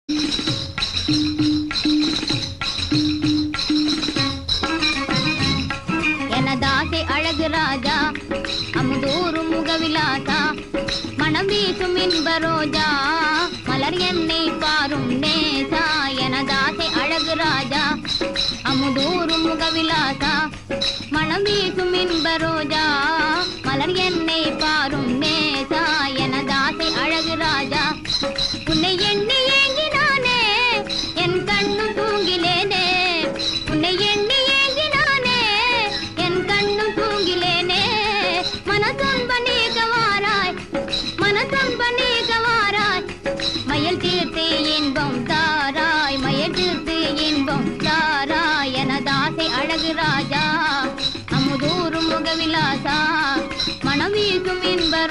எனதாசை அழகு ராஜா அமுதூரும் முகவிலாசா மனம் வீசும் இன்ப ரோஜா மலர் என்னை பாரும் நேசா எனதாசை அழகு ராஜா அமுதூரும் முகவிலாசா மனம் வீசும் இன்ப ரோஜா மலர் என்னை பாரும் நேசா எனதாசை அழகு ராஜா உன்னை எண்ணி ஏங்கினானே என் கண்ணு தூங்கிலேனே உன்னை எண்ணி ஏங்கினானே என் கண்ணு தூங்கிலேனே மனசொன்ப நீக்கவாராய் மனசொன்ப நீக்கவாராய் மயல் தீர்த்து இன்பம் தாராய் மயல் தீர்த்து இன்பம் தாராய் எனதாசை அழகு ராஜா அமுதூரும் முகவிலாசா மனம் வீசும் இன்ப